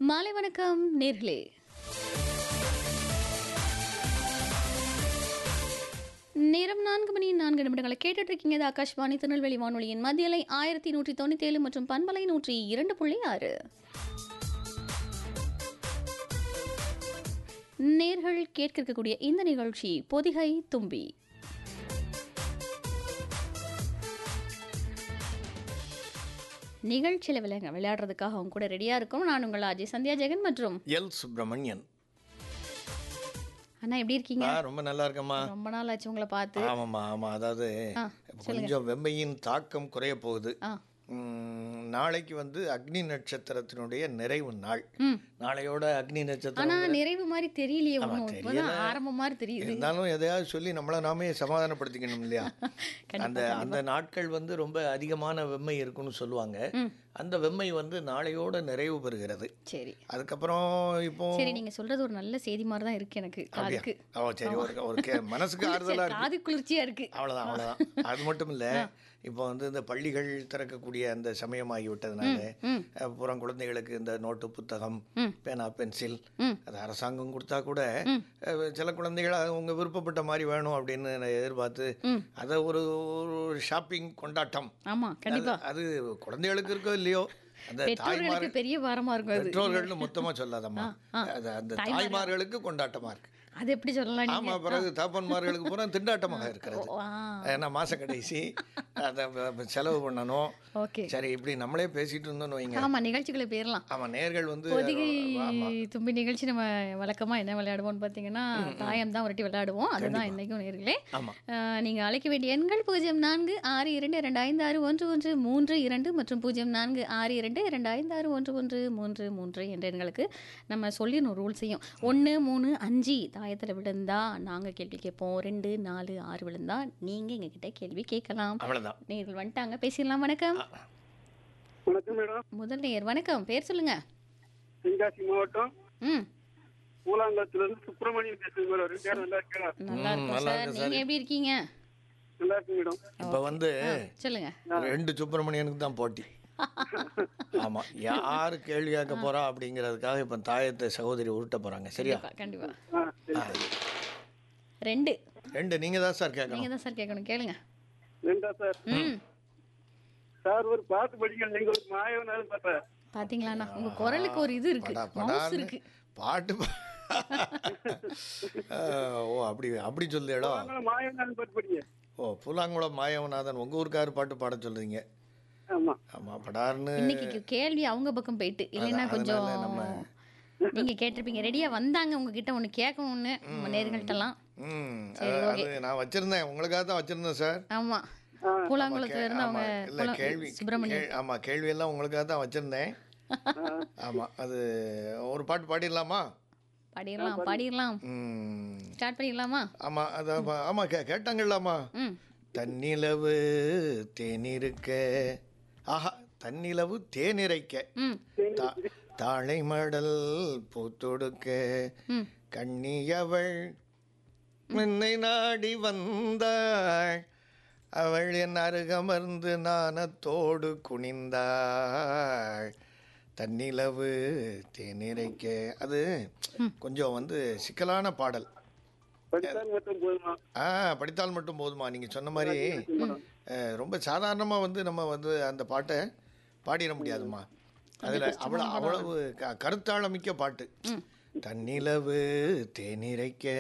மாலை வணக்கம் நேர்களே நேரம் நான்கு மணி நான்கு நிமிடங்களை கேட்டுட்டு இருக்கீங்க இது ஆகாஷ்வாணி திருநெல்வேலி வானொலியின் மத்தியலை ஆயிரத்தி நூற்றி தொண்ணூத்தி ஏழு மற்றும் பண்பலை நூற்றி இரண்டு புள்ளி ஆறு நேர்கள் கேட்க இருக்கக்கூடிய இந்த நிகழ்ச்சி பொதிகை தும்பி நிகழ்ச்சியில் விளையாங்க விளையாடுறதுக்காக அவங்க கூட ரெடியாக இருக்கும் நான் உங்கள் அஜய் சந்தியா ஜெகன் மற்றும் எல் சுப்பிரமணியன் அண்ணா எப்படி இருக்கீங்க ஆ ரொம்ப நல்லா இருக்கம்மா ரொம்ப நாள் ஆச்சு உங்களை பார்த்து ஆமாம்மா ஆமாம் அதாவது ஆ, கொஞ்சம் வெம்மையின் தாக்கம் குறைய போகுது ஆ ம், நாளைக்கு வந்து அக்னி நட்சத்திரத்தினுடைய நிறைவு நாள் ம் நாளையோட அக்னி ஆனா நட்சத்திரம் நிறைவு மாதிரி தெரியலையே ஆமா, ஒன்றும் தெரியல. இப்போதான் ஆரம்பம் மாதிரி தெரியுது இருந்தாலும் எதையாவது சொல்லி நம்மளை நாமே சமாதானப்படுத்திக்கணும் இல்லையா கண்டிப்பா, அந்த அந்த நாட்கள் வந்து ரொம்ப அதிகமான வெம்மை இருக்குன்னு சொல்லுவாங்க ம். அந்த வெம்மை வந்து நாளையோட நிறைவு பெறுகிறது சரி அதுக்கப்புறம் இப்போ சரி நீங்க சொல்றது ஒரு நல்ல செய்தி மாதிரி தான் இருக்கு எனக்கு அப்படியா? காதுக்கு ஓ சரி ஒரு ஒரு கே- மனசுக்கு ஆறுதலா இருக்கு காது குளிர்ச்சியா இருக்கு அவ்வளோதான் அவ்வளோதான் அது மட்டும் இல்லை இப்போ வந்து இந்த பள்ளிகள் திறக்கக்கூடிய அந்த சமயமாகி விட்டதுனால ம் அப்புறம் குழந்தைகளுக்கு இந்த நோட்டு புத்தகம் ம். பேனா பென்சில் ம். அது அரசாங்கம் கொடுத்தா கூட அஹ், சில குழந்தைகள் அவங்க விருப்பப்பட்ட மாதிரி வேணும் அப்படின்னு நான் எதிர்பார்த்து ம். அதை ஒரு ஒரு ஷாப்பிங் கொண்டாட்டம் ஆமா கண்டிப்பா அது குழந்தைகளுக்கு இருக்கோ இல்லையோ அந்த தாய்மார் பெற்றோர்களுக்கு பெரிய வாரமா இருக்கும் அது பெற்றோர்கள்னு மொத்தமா சொல்லாதம்மா அது அந்த தாய்மார்களுக்கு கொண்டாட்டமா இருக்கு அது எப்படி சொல்லலாம் நீங்க ஆமா பிறகு தாப்பன்மார்களுக்கு பூரா திண்டாட்டமாக இருக்கிறது ஆ ஏன்னா மாச கடைசி அதை வ- வ- செலவு பண்ணணும் ஓகே சரி இப்படி நம்மளே பேசிட்டு இருந்தோம்னு வைங்க ஆமா நிகழ்ச்சிகளை போயிடலாம் ஆமா நேர்கள் வந்து பொதிகை ஆமா தும்பி நிகழ்ச்சி நம்ம வழக்கமா என்ன விளையாடுவோம்னு பார்த்தீங்கன்னா தாயம் தான் உருட்டி விளையாடுவோம் அதுதான் இன்னைக்கும் நேர்களே ஆமா ஆஹ், நீங்க அழைக்க வேண்டிய எண்கள் பூஜ்ஜியம் நான்கு ஆறு இரண்டு இரண்டு ஐந்து ஆறு ஒன்று ஒன்று மூன்று இரண்டு மற்றும் பூஜ்ஜியம் நான்கு ஆறு இரண்டு இரண்டு ஐந்து ஆறு ஒன்று ஒன்று மூன்று மூன்று என்ற எண்களுக்கு நம்ம சொல்லிடணும் ரூல்ஸையும் ஒன்று மூணு அஞ்சு தாயத்தில் விழுந்தா நாங்கள் கேள்வி கேட்போம் ரெண்டு நாலு ஆறு விழுந்தா நீங்கள் எங்ககிட்ட கேள்வி கேட்கலாம் அவ்வளவுதான் நேர்கள் வந்துட்டாங்க பேசிடலாம் வணக்கம் வணக்கம் மேடம் முதல் நேர் வணக்கம் பேர் சொல்லுங்க தென்காசி மாவட்டம் ம் மூலாங்குளத்துல இருந்து சுப்பிரமணியன் பேசுறேன் மேடம் ரெண்டு பேரும் நல்லா இருக்கா நல்லா ம், இருக்கும் நல்லா சார் இருக்கு நீங்கள் எப்படி இருக்கீங்க நல்லா இருக்கு மேடம் இப்ப வந்து சொல்லுங்க ரெண்டு சுப்பிரமணியனுக்கு தான் போட்டி ஆமா யாரு கேள்வி கேட்க போறா அப்படிங்கிறதுக்காக இப்ப தாயத்தை சகோதரி உருட்ட போறாங்க சரியா கண்டிப்பா கண்டிப்பா ஆ சரி ரெண்டு ரெண்டு நீங்க தான் சார் கேட்கணும் நீங்க தான் சார் கேட்கணும் கேளுங்க ரெண்டா சார் ம் சார் ஒரு பாட்டு படிக்கணும் நீங்க ஒரு மாயவனாலும் பார்த்தேன் பாத்தீங்களாண்ணா உங்க குரலுக்கு ஒரு இது இருக்கு படா மவுஸ் படான்னு இருக்கு பாட்டு பா- ஆஹ், ஓ அப்படி அப்படி சொல்லேடோ மாயவனாலும் பாட்டு படிங்க ஓ புலாங்குளம் மாயவநாதன் உங்க ஊருக்காரு பாட்டு பாட சொல்றீங்க ஆமா ஆமா படார்னு இன்னைக்கு கேள்வி அவங்க பக்கம் போயிட்டு இல்லைன்னா அதான், கொஞ்சம் அதனால நம்ம- நீங்க கேட்டிருப்பீங்க ரெடியா வந்தாங்க உங்ககிட்ட ஒண்ணு கேட்கணும்னு நம்ம நேர்கள்ட்டலாம் ம் அது நான் வச்சிருந்தேன் உங்களுக்காக தான் வச்சிருந்தேன் சார் ஆமா ஆ. பூலாங்குளத்துல இருந்து ஆமா, அவங்க இல்ல பூலா- கேள்வி சுப்பிரமணியன் கே- ஆமா கேள்வி எல்லாம் உங்களுக்காக தான் வச்சிருந்தேன் ஆமா அது ஒரு பாட்டு பாடிடலாமா பாடிடலாம் பாடிடலாம் ம் ஸ்டார்ட் பண்ணிடலாமா ஆமா அதான் பா- ஆமா கே கேட்டாங்கல்லாமா ம் தன்னிலவு தேனிருக்க ஆஹா தன்னிலவு தேனிரைக்க ம் தா- தாழை மடல் பூத்தொடுக்க ம் கண்ணியவள் என்னை நாடி வந்தாள் அவள் என் அருகமர்ந்து நாணத்தோடு குனிந்தாள் தன்னிலவு தேனிரைக்க அது கொஞ்சம் வந்து சிக்கலான பாடல் படித்தால் மட்டும் போதுமா ஆ படித்தால் மட்டும் போதுமா நீங்கள் சொன்ன மாதிரி அஹ், ரொம்ப சாதாரணமாக வந்து நம்ம வந்து அந்த பாட்டை பாடிட முடியாதுமா அதில் அவ்வளோ அவ்வளவு க கருத்தாழமிக்க பாட்டு தன்னிலவு தேனிரைக்க